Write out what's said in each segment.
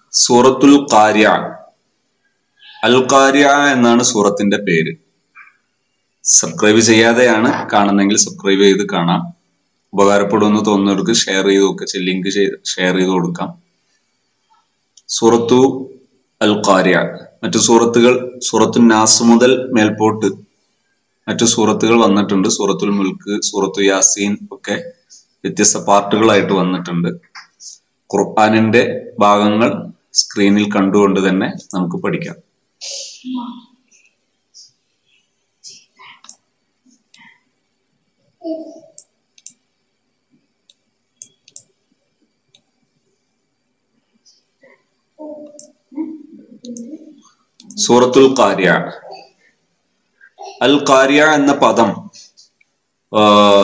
സൂറത്തുൽ കാര്യ അൽ കാര്യ എന്നാണ് സൂറത്തിന്റെ പേര് സബ്സ്ക്രൈബ് ചെയ്യാതെയാണ് കാണുന്നെങ്കിൽ സബ്സ്ക്രൈബ് ചെയ്ത് കാണാം ഉപകാരപ്പെടുമെന്ന് തോന്നുന്നവർക്ക് ഷെയർ ചെയ്ത് കൊടുക്കുക ലിങ്ക് ഷെയർ ചെയ്ത് കൊടുക്കാം സൂറത്തു അൽ കാര്യ മറ്റു സൂറത്തുകൾ സൂറത്തു നാസ് മുതൽ മേൽപോട്ട് മറ്റു സൂറത്തുകൾ വന്നിട്ടുണ്ട് സൂറത്തുൽ മുൽക്ക് സൂറത്തു യാസീൻ ഒക്കെ വ്യത്യസ്ത പാർട്ടുകളായിട്ട് വന്നിട്ടുണ്ട് ഖുർആാനിന്റെ ഭാഗങ്ങൾ സ്ക്രീനിൽ കണ്ടുകൊണ്ട് തന്നെ നമുക്ക് പഠിക്കാം സൂറത്തുൽ കാര്യ അൽ കാര്യ എന്ന പദം ആ,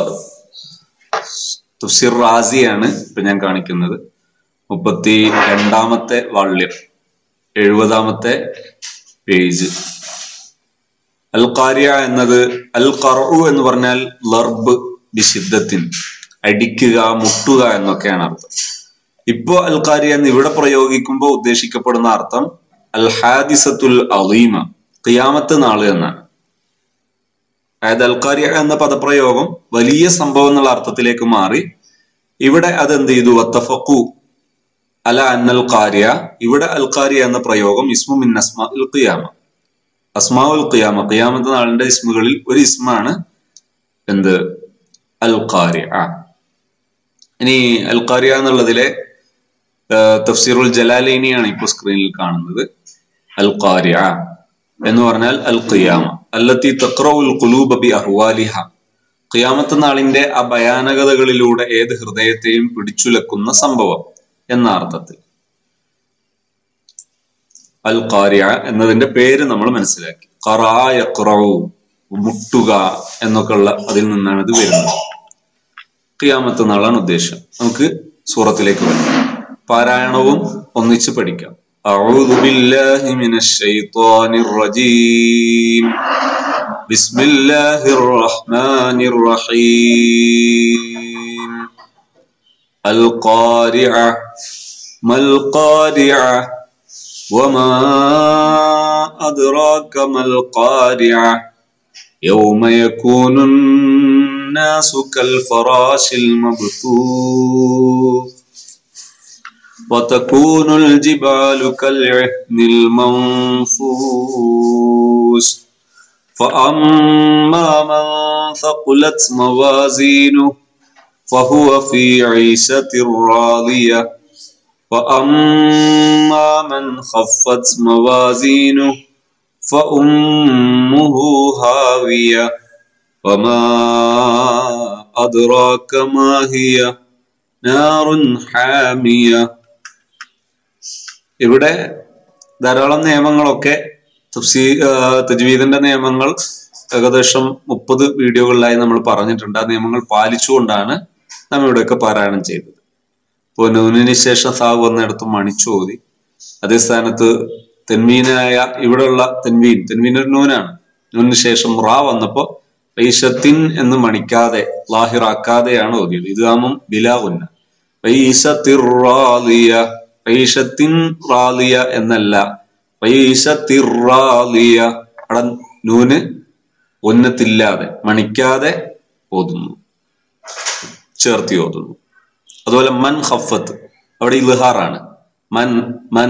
തഫ്സീർ റാസിയാണ് ഇപ്പൊ ഞാൻ കാണിക്കുന്നത് മുപ്പത്തി രണ്ടാമത്തെ വാള്യം എഴുപതാമത്തെ പേജ് അൽ കാര്യ എന്നത് അൽ കറു എന്ന് പറഞ്ഞാൽ ലർബ് ബിശിദ്ധത്തിൻ അടിക്കുക മുട്ടുക എന്നൊക്കെയാണ് അർത്ഥം ഇപ്പോ അൽ കാര്യ എന്ന് ഇവിടെ പ്രയോഗിക്കുമ്പോൾ ഉദ്ദേശിക്കപ്പെടുന്ന അർത്ഥം അൽ ഹാദിസത്തുൽ അലീമ ഖിയാമത്ത് നാള് എന്നാണ് അതായത് അൽക്കാരിയ എന്ന പദപ്രയോഗം വലിയ സംഭവം എന്നുള്ള അർത്ഥത്തിലേക്ക് മാറി ഇവിടെ അത് എന്ത് ചെയ്തു വത്തഫക്കു അല അന്നൽ കാര്യ ഇവിടെ അൽ കാര്യ എന്ന പ്രയോഗം ഇസ്മു മിൻ അസ്മാ ഉൽ ഖിയാമ അസ്മാ ഉൽ ഖിയാമ ഖിയാമത്ത് നാളിന്റെ ഇസ്മുകളിൽ ഒരു ഇസ്മാണ് എന്ത് അൽ കാര്യ ആ ഇനി അൽ കാര്യ എന്നുള്ളതിലെ ആ, തഫ്സീറുൽ ജലാലൈനിയാണ് ഇപ്പോൾ സ്ക്രീനിൽ കാണുന്നത് അൽ കാര്യ എന്ന് പറഞ്ഞാൽ അൽ ഖിയാമ അല്ലത്തി തക്രഉൽ ഖുലൂബ ബി അഹ്വാലിഹ ഖിയാമത്ത് നാളിന്റെ ആ ഭയാനകതകളിലൂടെ ഏത് ഹൃദയത്തെയും പിടിച്ചുലക്കുന്ന സംഭവം എന്ന അർത്ഥത്തിൽ അൽ ഖാരിയ എന്നതിന്റെ പേര് നമ്മൾ മനസ്സിലാക്കി ഖറാ യഖ്റഉ മുട്ടുക എന്നൊക്കെയുള്ള അതിൽ നിന്നാണ് ഇത് വരുന്നത് ഖിയാമത്ത് നാളാണ് ഉദ്ദേശം നമുക്ക് സൂറത്തിലേക്ക് വരാം പാരായണവും ഒന്നിച്ച് പഠിക്കാം أعوذ بالله من الشيطان الرجيم بسم الله الرحمن الرحيم القارعة ما القارعة وما أدراك ما القارعة يوم يكون الناس كالفراش المبثوث وتكون الجبال كالعهن المنفوش فأما من ثقلت موازينه فهو في عيشة راضية وأما من خفت موازينه فأمه هاوية وما أدراك ما هي نار حامية ഇവിടെ ധാരാളം നിയമങ്ങളൊക്കെ തഫ്സീ ആ, തജ്വീദിന്റെ നിയമങ്ങൾ ഏകദേശം മുപ്പത് വീഡിയോകളിലായി നമ്മൾ പറഞ്ഞിട്ടുണ്ട് ആ നിയമങ്ങൾ പാലിച്ചുകൊണ്ടാണ് നാം ഇവിടെയൊക്കെ പാരായണം ചെയ്തത് ഇപ്പോൾ നൂനിന് ശേഷം സാവ് വന്നിടത്ത് മണിച്ചോതി അതേ സ്ഥാനത്ത് തെൻവീനായ ഇവിടെയുള്ള തെൻവീൻ തെൻവീൻ ഒരു നൂനാണ് നൂനിന് ശേഷം റാ വന്നപ്പോ പൈസത്തിൻ എന്ന് മണിക്കാതെ ലാഹിറാക്കാതെയാണ് ഓതിയത് ഇതാമും ബിലാവുന്ന പൈസത്തിറാലിയ പൈസത്തിൻ റാലിയ എന്നല്ല പൈസത്തിറാലിയ അവിടെ നൂന് ഉന്നത്തില്ലാതെ മണിക്കാതെ ഓതുന്നു ചേർത്തി ഓതുന്നു അതുപോലെ മൻ ഖഫത്ത് അവിടെ ഇൽഹാറാണ് മൻ മൻ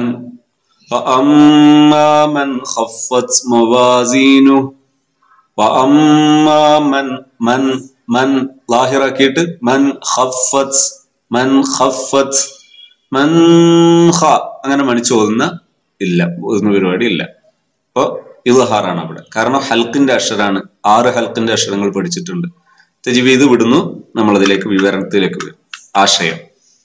فأما من خفت موازينه وأما من من من ലാഹിറാക്കിയിട്ട് മൻ ഖഫത്ത് മൻ ഖഫത്ത് മൻ ഖ അങ്ങനെ മണിച്ചു ഓതുന്ന ഇല്ല ഓതുന്ന പരിപാടി ഇല്ല അപ്പൊ ഇൽഹാറാണ് അവിടെ കാരണം ഹൽക്കിന്റെ അക്ഷരാണ് ആറ് ഹൽക്കിന്റെ അക്ഷരങ്ങൾ പഠിച്ചിട്ടുണ്ട് തെജിവീത് വിടുന്നു നമ്മൾ അതിലേക്ക് വിവരണത്തിലേക്ക് വരും ആശയം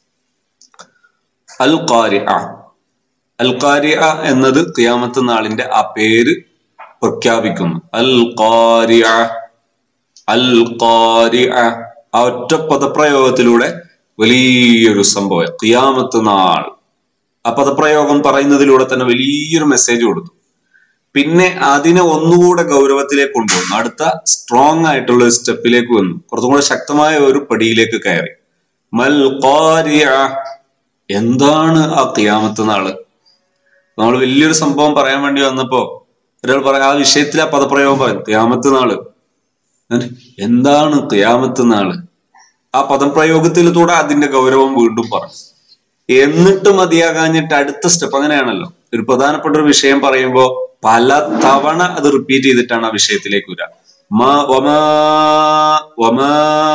അൽ ഖാരിഅ അൽ ഖാരിഅ എന്നത് ഖിയാമത്ത് നാളിന്റെ ആ പേര് പ്രഖ്യാപിക്കുന്നു അൽ ഖാരിഅ അൽ ഖാരിഅ ആ ഒറ്റ പദപ്രയോഗത്തിലൂടെ വലിയൊരു സംഭവം ഖിയാമത്ത് നാൾ ആ പദപ്രയോഗം പറയുന്നതിലൂടെ തന്നെ വലിയൊരു മെസ്സേജ് കൊടുത്തു പിന്നെ അതിനെ ഒന്നുകൂടെ ഗൗരവത്തിലേക്ക് കൊണ്ടുവന്നു അടുത്ത സ്ട്രോങ് ആയിട്ടുള്ള ഒരു സ്റ്റെപ്പിലേക്ക് വന്നു കുറച്ചും കൂടെ ശക്തമായ ഒരു പടിയിലേക്ക് കയറി മൽ ഖാരിഅ എന്താണ് ആ ഖിയാമത്ത് നാള് നമ്മൾ വലിയൊരു സംഭവം പറയാൻ വേണ്ടി വന്നപ്പോ ഒരാൾ പറയാം ആ വിഷയത്തിൽ ആ പദപ്രയോഗം പറയും ക്യാമത്ത് നാള് എന്നിട്ട് എന്താണ് ക്യാമത്ത് നാള് ആ പദപ്രയോഗത്തിലൂടെ അതിന്റെ ഗൗരവം വീണ്ടും പറഞ്ഞു എന്നിട്ട് മതിയാകാഞ്ഞിട്ട് അടുത്ത സ്റ്റെപ്പ് അങ്ങനെയാണല്ലോ ഒരു പ്രധാനപ്പെട്ട ഒരു വിഷയം പറയുമ്പോൾ പല തവണ അത് റിപ്പീറ്റ് ചെയ്തിട്ടാണ് ആ വിഷയത്തിലേക്ക് വരിക മാ വമാ വമാ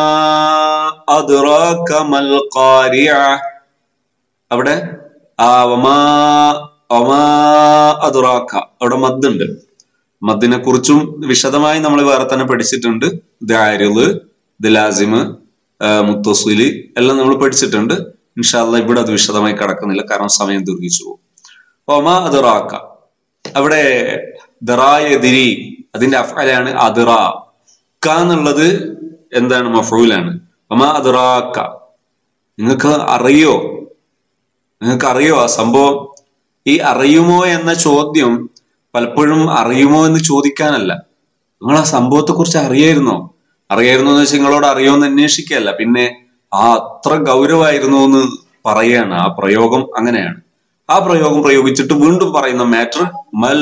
അദ്റാക മൽ ഖാരിഅ അവിടെ ആ വമാ വമാ അദ്റാക അവിടെ മദ്ദുണ്ട് മദ്ദിനെ കുറിച്ചും വിശദമായി നമ്മൾ വേറെ തന്നെ പഠിച്ചിട്ടുണ്ട് ദാരില് ദലാസിമ് മുത്തസുലി എല്ലാം നമ്മൾ പഠിച്ചിട്ടുണ്ട് ഇൻഷാല്ല ഇവിടെ അത് വിശദമായി കടക്കുന്നില്ല കാരണം സമയം ദീർഘിച്ചു പോകും ഒമ അതിറാക്ക അവിടെ ദറായതിരി അതിന്റെ അഫലാണ് അതിറ ക എന്നുള്ളത് എന്താണ് മഫൂലാണ് ഒമ അതിറാക്ക നിങ്ങൾക്ക് അറിയോ നിങ്ങൾക്ക് അറിയോ ആ സംഭവം ഈ അറിയുമോ എന്ന ചോദ്യം പലപ്പോഴും അറിയുമോ എന്ന് ചോദിക്കാനല്ല നിങ്ങൾ ആ സംഭവത്തെ കുറിച്ച് അറിയായിരുന്നോ അറിയായിരുന്നു എന്ന് വെച്ചാൽ നിങ്ങളോട് അറിയോ എന്ന് അന്വേഷിക്കുകയല്ല പിന്നെ ആ അത്ര ഗൗരവമായിരുന്നു എന്ന് പറയാണ് ആ പ്രയോഗം അങ്ങനെയാണ് ആ പ്രയോഗം പ്രയോഗിച്ചിട്ട് വീണ്ടും പറയുന്ന മാറ്റർ മൽ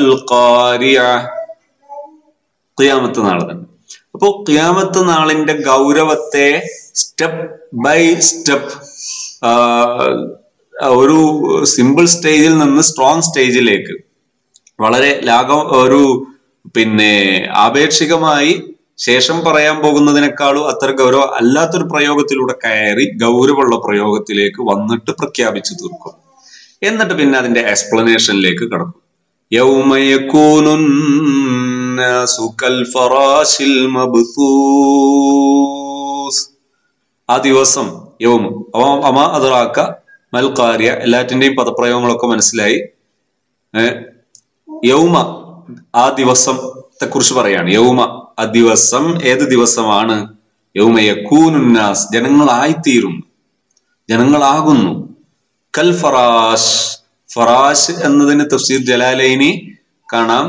ഖിയാമത്ത് നാൾ തന്നെ അപ്പോ ഖിയാമത്ത് നാളിന്റെ ഗൗരവത്തെ സ്റ്റെപ്പ് ബൈ സ്റ്റെപ്പ് ഒരു സിമ്പിൾ സ്റ്റേജിൽ നിന്ന് സ്ട്രോങ് സ്റ്റേജിലേക്ക് വളരെ ലാഘ ഒരു പിന്നെ ആപേക്ഷികമായി ശേഷം പറയാൻ പോകുന്നതിനേക്കാളും അത്ര ഗൗരവം അല്ലാത്തൊരു പ്രയോഗത്തിലൂടെ കയറി ഗൗരവമുള്ള പ്രയോഗത്തിലേക്ക് വന്നിട്ട് പ്രഖ്യാപിച്ചു തീർക്കും എന്നിട്ട് പിന്നെ അതിന്റെ എക്സ്പ്ലനേഷനിലേക്ക് കടക്കും ആ ദിവസം യൗമ അമ അതറാക്ക മൽക്കാരിയ എല്ലാറ്റിന്റെയും പദപ്രയോഗങ്ങളൊക്കെ മനസ്സിലായി യൗമ ആ ദിവസത്തെ കുറിച്ച് പറയാണ് യൗമ ആ ദിവസം ഏത് ദിവസമാണ് യൗമയക്കൂനുന്നാസ് ജനങ്ങളായിത്തീരുന്നു ജനങ്ങളാകുന്നു കൽ ഫറാഷ് ഫറാഷ് എന്നതിന് തഫ്സീർ ജലാലൈനി കാണാം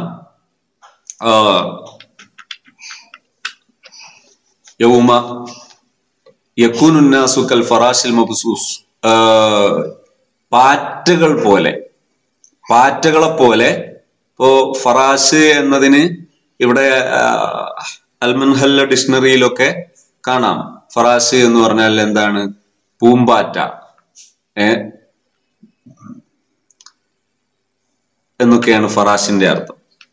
യൗമ യക്കൂനുന്നാസു കൽ ഫറാഷിൽ മബ്സൂസ് പാറ്റകൾ പോലെ പാറ്റകളെ പോലെ ഇപ്പോ ഫറാഷ് എന്നതിന് ഇവിടെ അൽമൻഹല്ല ഡിക്ഷണറിയിലൊക്കെ കാണാം ഫറാഷ് എന്ന് പറഞ്ഞാൽ എന്താണ് പൂമ്പാറ്റ ഏ എന്നൊക്കെയാണ് ഫറാഷിന്റെ അർത്ഥം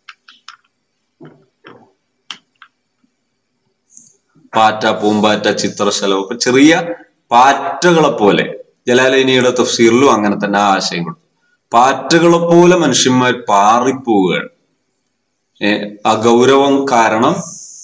പാറ്റ പൂമ്പാറ്റ ചിത്രശലം ഒക്കെ ചെറിയ പാറ്റകളെ പോലെ ജലാലൈനിയുടെ തഫ്സീറിലും അങ്ങനെ തന്നെ ആ ആശയം കൊടുത്തു പാറ്റകളെ പോലെ മനുഷ്യന്മാർ പാറിപ്പോവുകയാണ് ആ ഗൗരവം കാരണം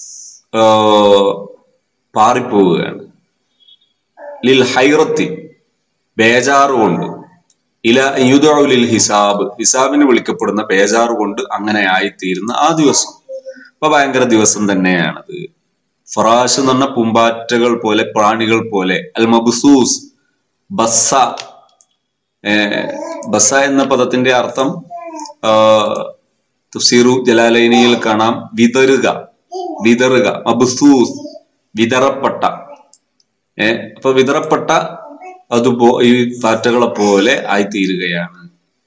പാറിപ്പോവുകയാണ് ലിൽ ഹൈറത്തി ബേജാറ് കൊണ്ട് ഇല യുദുലിൽ ഹിസാബ് ഹിസാബിന് വിളിക്കപ്പെടുന്ന ബേജാറ് കൊണ്ട് അങ്ങനെ ആയിത്തീരുന്ന ആ ദിവസം അപ്പൊ ഭയങ്കര ദിവസം തന്നെയാണത് ഫറാഷ് എന്ന് പറഞ്ഞ പൂമ്പാറ്റകൾ പോലെ പ്രാണികൾ പോലെ അൽ മബ്സൂസ് ബസ്സ ബസ എന്ന പദത്തിന്റെ അർത്ഥം തുസീറു ജലാലൈനിയിൽ കാണാം വിതറുക വിതറുക മബ്സൂസ് വിതറപ്പെട്ട ഏ അപ്പൊ വിതറപ്പെട്ട അതുപോ ഈ പാറ്റകളെ പോലെ ആയിത്തീരുകയാണ്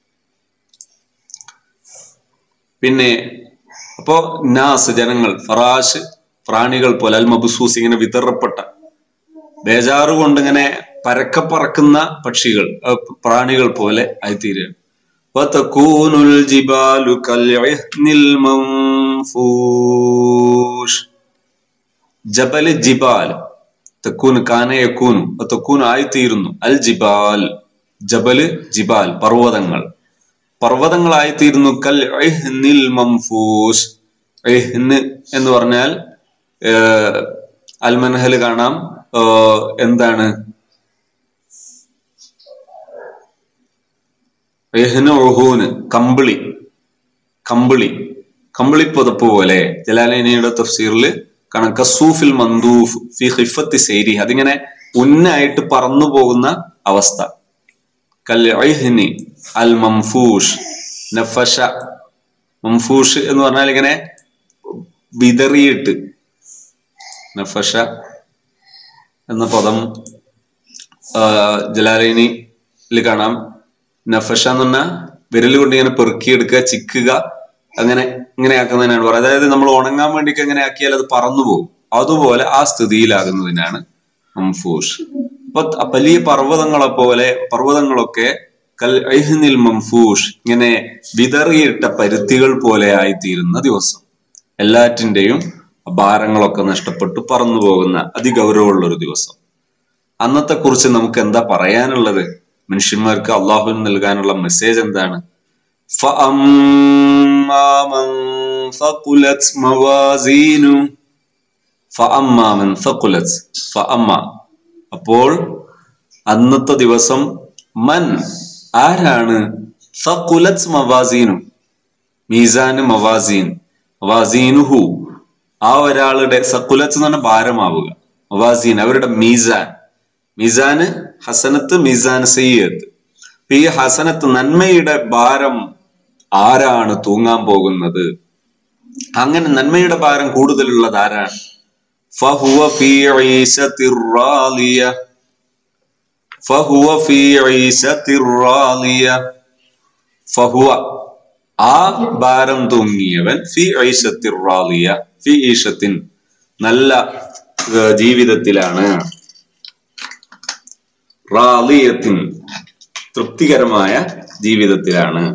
പിന്നെ അപ്പോ നാസ് ജനങ്ങൾ ഫറാഷ് പ്രാണികൾ പോലെ അൽ മബ്സൂസ് ഇങ്ങനെ വിതറപ്പെട്ട ബേജാറ് കൊണ്ട് ഇങ്ങനെ പരക്കെ പറക്കുന്ന പക്ഷികൾ പ്രാണികൾ പോലെ ആയിത്തീരുകയാണ് وتكون الجبال كالعهن المنفوش ജബൽ ജിബാൽ തെക്കൂന് കാന യക്കൂനു തെക്കൂന് ആയിത്തീരുന്നു അൽ ജിബാൽ ജബല് ജിബാൽ പർവ്വതങ്ങൾ പർവ്വതങ്ങളായിത്തീരുന്നു കൽ ഇഹ്നിൽ മംഫൂസ് ഇഹ്ന് എന്ന് പറഞ്ഞാൽ അൽമൻഹൽ കാണാം എന്താണ് എഹ്നൂഹൂന് കമ്പിളി കമ്പിളി കമ്പിളി പുതപ്പ് പോലെ ജലാലിനിയുടെ തഫ്സീറിൽ കാണാം കസൂഫിൽ മന്ദൂഫ് ഫി ഹിഫത്തി സൈരി അതിങ്ങനെ ഉന്നായിട്ട് പറന്നു പോകുന്ന അവസ്ഥ കൽ ഐഹ്നി അൽ മംഫൂഷ് നഫഷ മംഫൂഷ് എന്ന് പറഞ്ഞാൽ ഇങ്ങനെ വിതറിയിട്ട് നഫഷ എന്ന പദം ജലാലിനിയിൽ കാണാം നഫഷ എന്ന് പറഞ്ഞാൽ വിരൽ കൊണ്ട് ഇങ്ങനെ പെറുക്കിയെടുക്കുക ചിക്കുക അങ്ങനെ ഇങ്ങനെ ആക്കുന്നതിനാണ് പറയുന്നത് അതായത് നമ്മൾ ഉണങ്ങാൻ വേണ്ടിയിട്ട് എങ്ങനെ ആക്കിയാൽ അത് പറന്നു പോകും അതുപോലെ ആ സ്ഥിതിയിലാകുന്നതിനാണ് മംഫൂഷ് അപ്പൊ ത- വലിയ പർവ്വതങ്ങളെ പോലെ പർവ്വതങ്ങളൊക്കെ കൽ ഐഹ്നിൽ മംഫൂഷ് ഇങ്ങനെ വിതറിയിട്ട പരുത്തികൾ പോലെ ആയിത്തീരുന്ന ദിവസം എല്ലാറ്റിന്റെയും ഭാരങ്ങളൊക്കെ നഷ്ടപ്പെട്ടു പറന്നു പോകുന്ന അതിഗൗരവമുള്ള ഒരു ദിവസം അന്നത്തെ കുറിച്ച് നമുക്ക് എന്താ പറയാനുള്ളത് മനുഷ്യന്മാർക്ക് അള്ളാഹുവിന് നൽകാനുള്ള മെസ്സേജ് എന്താണ് فأما من ثقلت موازينه فأما من ثقلت فأما അപ്പോൾ അന്നത്തെ ദിവസം മൻ ആരാണ് ഫഖുലത് മവാസീനു മീസാന് മവാസീൻ മവാസീനുഹു ആ ഒരാളുടെ സക്കുലത്ത് എന്ന് പറഞ്ഞാൽ ഭാരമാവുക മവാസീൻ അവരുടെ മീസാൻ മീസാന് ഹസനത്ത് മീസാൻ സയ്യത്ത് അപ്പൊ ഈ ഹസനത്ത് നന്മയുടെ ഭാരം ആരാണ് തൂങ്ങാൻ പോകുന്നത് അങ്ങനെ നന്മയുടെ ഭാരം കൂടുതലുള്ളത് ആരാണ് ഫഹുവ ഫീ ഈശത്തിർ റാളിയ ഫഹുവ ഫീ ഈശത്തിർ റാളിയ ഫഹുവ ആ ഭാരം തൂങ്ങിയവൻ ഫി ഐഷത്തിർ റാളിയ ഫി ഈഷത്തിൻ നല്ല ഏർ, ജീവിതത്തിലാണ് റാളിയത്തിൻ തൃപ്തികരമായ ജീവിതത്തിലാണ്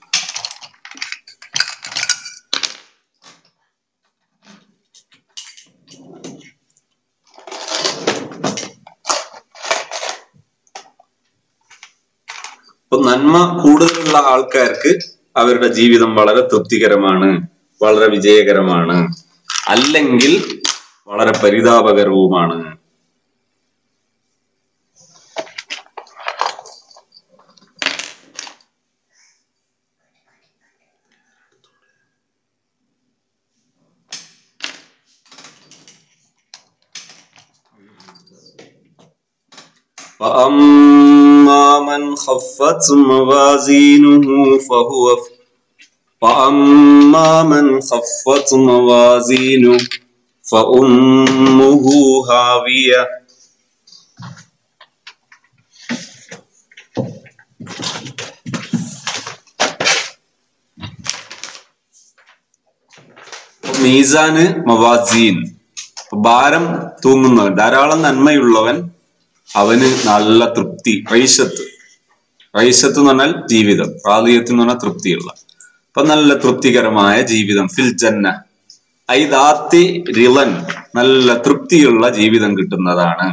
അപ്പൊ നന്മ കൂടുതലുള്ള ആൾക്കാർക്ക് അവരുടെ ജീവിതം വളരെ തൃപ്തികരമാണ് വളരെ വിജയകരമാണ് അല്ലെങ്കിൽ വളരെ പരിതാപകരവുമാണ് فأما من خفت موازينه فهو ف... فأما من خفت موازينه فأمه هاوية മീസാന് മവാസീൻ ഭാരം തൂങ്ങുന്നവൻ ധാരാളം നന്മയുള്ളവൻ അവന് നല്ല തൃപ്തി ഐഷത്ത് ഐഷത്ത് എന്ന് പറഞ്ഞാൽ ജീവിതം റാലിയത്ത് എന്ന് പറഞ്ഞാൽ തൃപ്തിയുള്ള അപ്പൊ നല്ല തൃപ്തികരമായ ജീവിതം ഫിൽ ജന്ന ഐദാത്തി റിളൻ നല്ല തൃപ്തിയുള്ള ജീവിതം കിട്ടുന്നതാണ്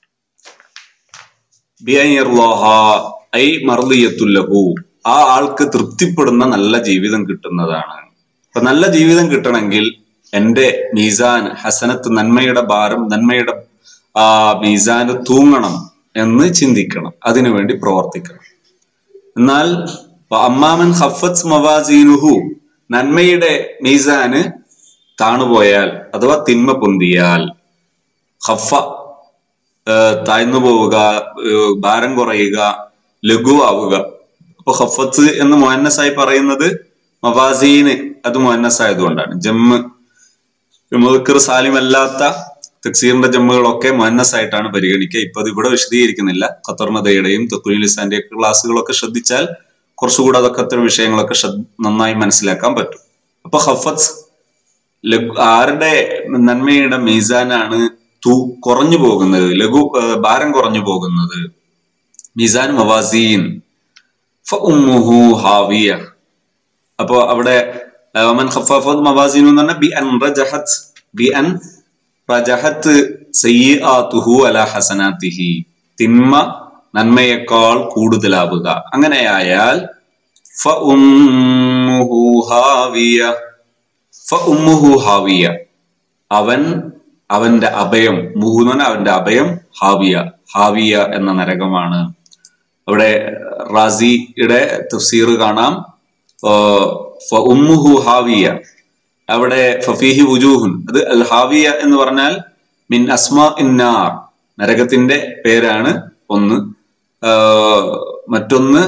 ബിഅയ്യർലാഹ ഐ മർദിയത്തുല്ലഹു ആ ആൾക്ക് തൃപ്തിപ്പെടുന്ന നല്ല ജീവിതം കിട്ടുന്നതാണ് അപ്പൊ നല്ല ജീവിതം കിട്ടണമെങ്കിൽ എന്റെ മീസാൻ ഹസനത്ത് നന്മയുടെ ഭാരം നന്മയുടെ ആ മീസാന് തൂങ്ങണം എന്ന് ചിന്തിക്കണം അതിനുവേണ്ടി പ്രവർത്തിക്കണം എന്നാൽ അമ്മാമൻ ഹഫത്ത് മവാസീനുഹു നന്മയുടെ മീസാന് താണുപോയാൽ അഥവാ തിന്മ പൊന്തിയാൽ ഹഫ ഏഹ് താഴ്ന്നു പോവുക ഏഹ് ഭാരം കുറയുക ലഘുവാവുക അപ്പൊ ഹഫത്ത് എന്ന് മുഹന്നസായി പറയുന്നത് മവാസീന് അത് മുഹന്നസായതുകൊണ്ടാണ് ജമ്മ് മുദക്കർ സാലിം അല്ലാത്ത തക്സീറിന്റെ ജമ്മുകളൊക്കെ മുഹന്നസായിട്ടാണ് പരിഗണിക്കുക ഇപ്പൊ അത് ഇവിടെ വിശദീകരിക്കുന്നില്ല ഖത്തർനദയുടെയും തക്കുൽ ലിസാന്റെ ഒക്കെ ക്ലാസ്സുകളൊക്കെ ശ്രദ്ധിച്ചാൽ കുറച്ചുകൂടെ അതൊക്കെ അത്തരം വിഷയങ്ങളൊക്കെ ശ്രദ്ധ- നന്നായി മനസ്സിലാക്കാൻ പറ്റും അപ്പൊ ഹഫത്ത് ലഘു ആരുടെ നന്മയുടെ മീസാനാണ് തൂ കുറഞ്ഞു പോകുന്നത് ലഘു ഏർ ഭാരം കുറഞ്ഞു പോകുന്നത് മീസാൻ മവാസീൻ ഫഉമ്മുഹു ഹാവിയ അപ്പോ അവിടെ ഏർ മൻ ഖഫഫത് മവാസീനു എന്ന് പറഞ്ഞാൽ ബി അൻ റജഹത് ബി അൻ റജഹത്ത് സയ്യിആതുഹു അല ഹസനാത്തിഹി തിന്മ നന്മയേക്കാൾ കൂടുതലാവുക അങ്ങനെയായാൽ ഫഉമ്മുഹു ഹാവിയ ഫഉമ്മുഹു ഹാവിയ അവൻ അവന്റെ അഭയം മുഹുനൻ അവന്റെ അഭയം ഹാവിയ ഹാവിയ എന്ന നരകമാണ് അവിടെ റാസിയുടെ തഫ്സീർ കാണാം ആ, ഫഉമ്മുഹു ഹാവിയ അവിടെ ഫഫീഹി വുജൂഹുൻ അത് അൽ ഹാവിയ എന്ന് പറഞ്ഞാൽ മിൻ അസ്മാ ഇന്നാർ നരകത്തിന്റെ പേരാണ് ഒന്ന് ആ, മറ്റൊന്ന്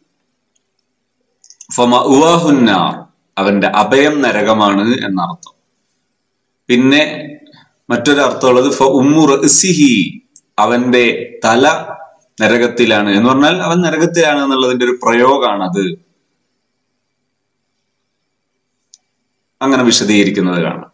ഫമഅ്വാഹുന്നാർ അവന്റെ അഭയം നരകമാണ് എന്നർത്ഥം പിന്നെ മറ്റൊരർത്ഥമുള്ളത് ഫ ഉമ്മു റഅ്സിഹി അവന്റെ തല നരകത്തിലാണ് എന്ന് പറഞ്ഞാൽ അവൻ നരകത്തിലാണ് എന്നുള്ളതിന്റെ ഒരു പ്രയോഗമാണ് അത് അങ്ങനെ വിശദീകരിക്കുന്നത് കാണാം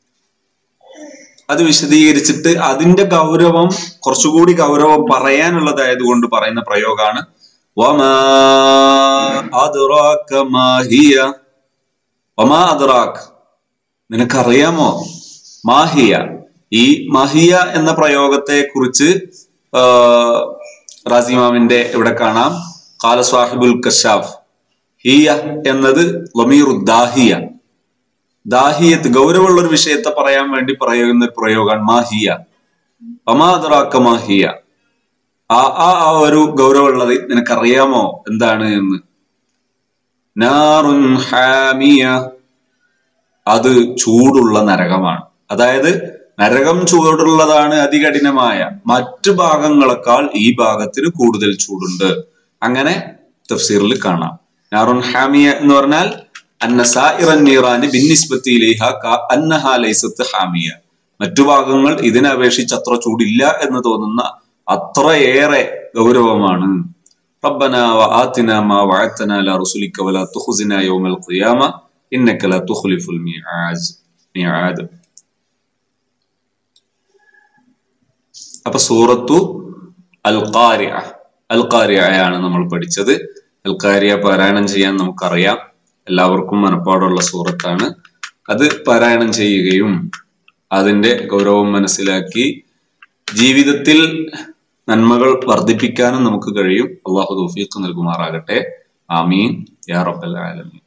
അത് വിശദീകരിച്ചിട്ട് അതിന്റെ ഗൗരവം കുറച്ചുകൂടി ഗൗരവം പറയാനുള്ളതായതുകൊണ്ട് പറയുന്ന പ്രയോഗമാണ് വമാ അദ്റാക മാ ഹിയ. വമാ അദ്റാക് നിനക്കറിയാമോ മാഹിയ ഈ മഹിയ എന്ന പ്രയോഗത്തെ കുറിച്ച് റാസിമാമിന്റെ ഇവിടെ കാണാം കാല സാഹിബുൽ കഷാഫ് ഹിയ എന്നത് ലമീറുദ്ദാഹിയ ദാഹിയത്ത് ഗൗരവമുള്ള ഒരു വിഷയത്തെ പറയാൻ വേണ്ടി പറയുന്ന ഒരു പ്രയോഗമാണ് മാഹിയ അമാദറാക്ക മാഹിയ ആ ആ ആ ഒരു ഗൗരവമുള്ളത് നിനക്കറിയാമോ എന്താണ് എന്ന് നാറുൻ ഹാമിയ അത് ചൂടുള്ള നരകമാണ് അതായത് നരകം ചൂടുള്ളതാണ് അതികഠിനമായ മറ്റു ഭാഗങ്ങളെക്കാൾ ഈ ഭാഗത്തിന് കൂടുതൽ ചൂടുണ്ട് അങ്ങനെ തഫ്സീറിൽ കാണാം നാറുൻ ഹാമിയ എന്ന് പറഞ്ഞാൽ അന്ന സായിറൻ നീറാന് ബിന്നിസ്ബത്തി ഇലൈഹ ക അന്നഹാ ലൈസത്ത് ഹാമിയ മറ്റു ഭാഗങ്ങൾ ഇതിനെ അപേക്ഷിച്ച് അത്ര ചൂടില്ല എന്ന് തോന്നുന്ന അത്രയേറെ ഗൗരവമാണ് ربنا وآتنا ما وعدتنا على رسلك ولا تخزنا يوم القيامة إنك لا تخلف الميعاد ميعاد അപ്പൊ സൂറത്തു അൽ ഖാരിയ അൽ ഖാരിയയാണ് നമ്മൾ പഠിച്ചത് അൽ ഖാരിയ പാരായണം ചെയ്യാൻ നമുക്കറിയാം എല്ലാവർക്കും മനപ്പാടുള്ള സൂറത്താണ് അത് പാരായണം ചെയ്യുകയും അതിന്റെ ഗൗരവം മനസ്സിലാക്കി ജീവിതത്തിൽ നന്മകൾ വർദ്ധിപ്പിക്കാനും നമുക്ക് കഴിയും അള്ളാഹു തൗഫീഖ് നൽകുമാറാകട്ടെ ആമീൻ യാ റബ്ബൽ ആലമീൻ